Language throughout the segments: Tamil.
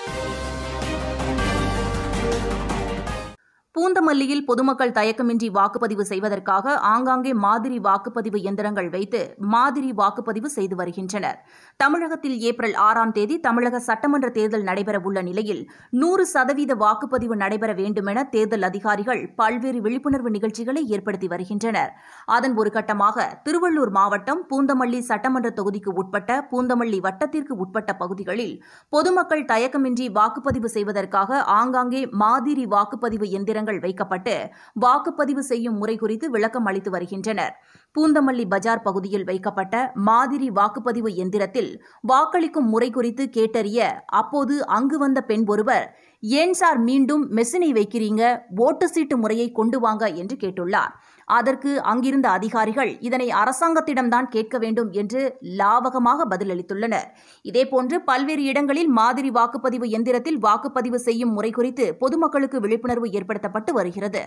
பூந்தமல்லியில் பொதுமக்கள் தயக்கமின்றி வாக்குப்பதிவு செய்வதற்காக ஆங்காங்கே மாதிரி வாக்குப்பதிவு எந்திரங்கள் வைத்து மாதிரி வாக்குப்பதிவு செய்து வருகின்றனர் தமிழகத்தில் ஏப்ரல் ஆறாம் தேதி தமிழக சட்டமன்ற தேர்தல் நடைபெறவுள்ள நிலையில் நூறு சதவீத வாக்குப்பதிவு நடைபெற வேண்டுமென தேர்தல் அதிகாரிகள் பல்வேறு விழிப்புணர்வு நிகழ்ச்சிகளை ஏற்படுத்தி வருகின்றனர் அதன் ஒரு கட்டமாக திருவள்ளூர் மாவட்டம் பூந்தமல்லி சட்டமன்ற தொகுதிக்கு உட்பட்ட பூந்தமல்லி வட்டத்திற்கு உட்பட்ட பகுதிகளில் பொதுமக்கள் தயக்கமின்றி வாக்குப்பதிவு செய்வதற்காக ஆங்காங்கே மாதிரி வாக்குப்பதிவு எந்திரங்கள் வைக்கப்பட்டு வாக்குப்பதிவு செய்யும் முறை குறித்து விளக்கம் அளித்து வருகின்றனர் பூந்தமல்லி பஜார் பகுதியில் வைக்கப்பட்ட மாதிரி வாக்குப்பதிவு எந்திரத்தில் வாக்களிக்கும் முறை குறித்து கேட்டறிய அப்போது அங்கு வந்த பெண் ஒருவர் ஏன் சார் மீண்டும் மெஷினை வைக்கிறீங்க ஓட்டு சீட்டு முறையை கொண்டு வாங்க என்று கேட்டுள்ளார் அதற்கு அங்கிருந்த அதிகாரிகள் இதனை அரசாங்கத்திடம்தான் கேட்க வேண்டும் என்று லாவகமாக பதிலளித்துள்ளனர் இதேபோன்று பல்வேறு இடங்களில் மாதிரி வாக்குப்பதிவு எந்திரத்தில் வாக்குப்பதிவு செய்யும் முறை குறித்து பொதுமக்களுக்கு விழிப்புணர்வு ஏற்படுத்தப்பட்டு வருகிறது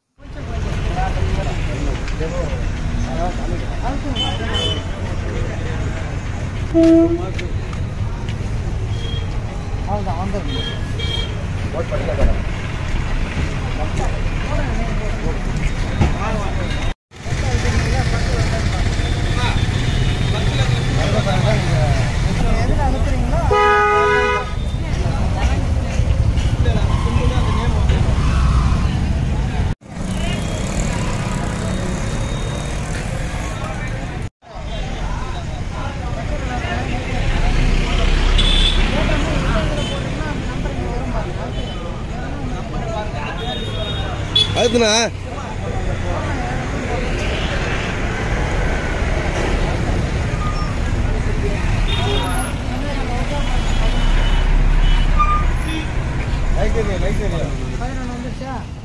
அதுக்குண்ணா லைட் லைட் பதினொன்று வந்துருச்சா